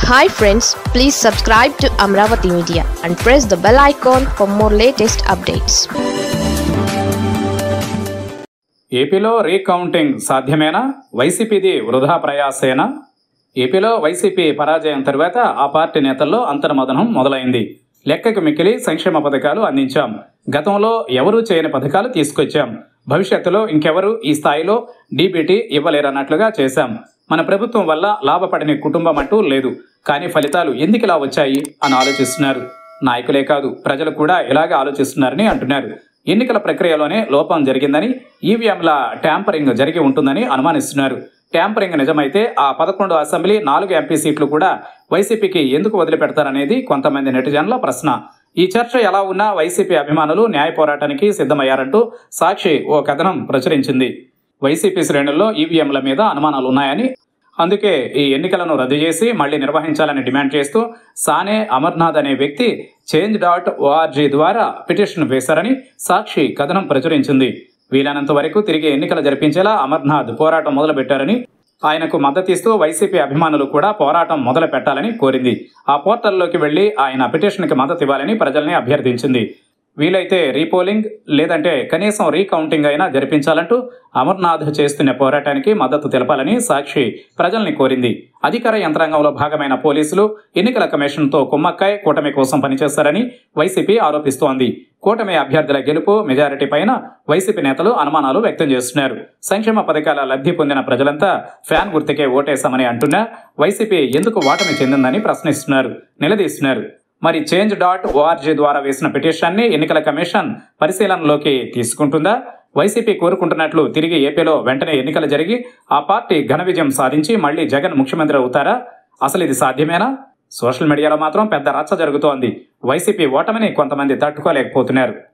hi friends please subscribe to Amaravati media and press the bell icon for more latest updates ఏపీలో recounting సాధ్యమేనా వైసీపీది వృధా ప్రయాసేనా ఏపీలో YCP పరాజయం తరువాత ఆ పార్టీ నేతల్లో అంతర్మదనం మొదలైంది లెక్కకు మిక్కిలి సంక్షేమ పథకాలు అందించాం గతంలో ఎవరూ చేయని పథకాలు తీసుకొచ్చాం భవిష్యత్తులో ఇంకెవరు ఈ స్థాయిలో డీబీటీ ఇవ్వలేరన్నట్లుగా చేశాం మన ప్రభుత్వం వల్ల లాభపడిన కుటుంబం అంటూ లేదు కానీ ఫలితాలు ఎందుకు ఇలా వచ్చాయి అని ఆలోచిస్తున్నారు నాయకులే కాదు ప్రజలు కూడా ఇలాగే ఆలోచిస్తున్నారని అంటున్నారు ఎన్నికల ప్రక్రియలోనే లోపం జరిగిందని ఈవీఎంల ట్యాంపరింగ్ జరిగి ఉంటుందని అనుమానిస్తున్నారు ట్యాంపరింగ్ నిజమైతే ఆ పదకొండు అసెంబ్లీ నాలుగు ఎంపీ సీట్లు కూడా వైసీపీకి ఎందుకు వదిలిపెడతారనేది కొంతమంది నెటిజన్ల ప్రశ్న ఈ చర్చ ఎలా ఉన్నా వైసీపీ అభిమానులు న్యాయ పోరాటానికి సిద్ధమయ్యారంటూ సాక్షి ఓ కథనం ప్రచురించింది వైసీపీ శ్రేణుల్లో ఈవీఎంల మీద అనుమానాలు ఉన్నాయని అందుకే ఈ ఎన్నికలను రద్దు చేసి మళ్లీ నిర్వహించాలని డిమాండ్ చేస్తూ సానే అమర్నాథ్ అనే వ్యక్తి చేంజ్ డాట్ ఓఆర్జీ ద్వారా పిటిషన్ వేశారని సాక్షి కథనం ప్రచురించింది వీలైనంత వరకు తిరిగి ఎన్నికలు జరిపించేలా అమర్నాథ్ పోరాటం మొదలుపెట్టారని ఆయనకు మద్దతిస్తూ వైసీపీ అభిమానులు కూడా పోరాటం మొదలు పెట్టాలని కోరింది ఆ పోర్టల్లోకి వెళ్లి ఆయన పిటిషన్కి మద్దతు ఇవ్వాలని ప్రజల్ని అభ్యర్థించింది వీలైతే రీపోలింగ్ లేదంటే కనీసం రీకౌంటింగ్ అయినా జరిపించాలంటూ అమర్నాథ్ చేస్తున్న పోరాటానికి మద్దతు తెలపాలని సాక్షి ప్రజల్ని కోరింది అధికార యంత్రాంగంలో భాగమైన పోలీసులు ఎన్నికల కమిషన్తో కుమ్మక్కై కూటమి కోసం పనిచేస్తారని వైసీపీ ఆరోపిస్తోంది కూటమి అభ్యర్థుల గెలుపు మెజారిటీ పైన వైసీపీ నేతలు అనుమానాలు వ్యక్తం చేస్తున్నారు సంక్షేమ పథకాల లబ్ధి పొందిన ప్రజలంతా ఫ్యాన్ గుర్తుకే ఓటేశామని అంటున్నా వైసీపీ ఎందుకు ఓటమి చెందిందని ప్రశ్నిస్తున్నారు నిలదీస్తున్నారు మరి చేంజ్ డాట్ ఓఆర్జీ ద్వారా వేసిన పిటిషన్ని ఎన్నికల కమిషన్ పరిశీలనలోకి తీసుకుంటుందా వైసీపీ కోరుకుంటున్నట్లు తిరిగి ఏపీలో వెంటనే ఎన్నికలు జరిగి ఆ పార్టీ ఘన విజయం సాధించి మళ్లీ జగన్ ముఖ్యమంత్రి అవుతారా అసలు ఇది సాధ్యమేనా సోషల్ మీడియాలో మాత్రం పెద్ద రచ్చ జరుగుతోంది వైసీపీ ఓటమిని కొంతమంది తట్టుకోలేకపోతున్నారు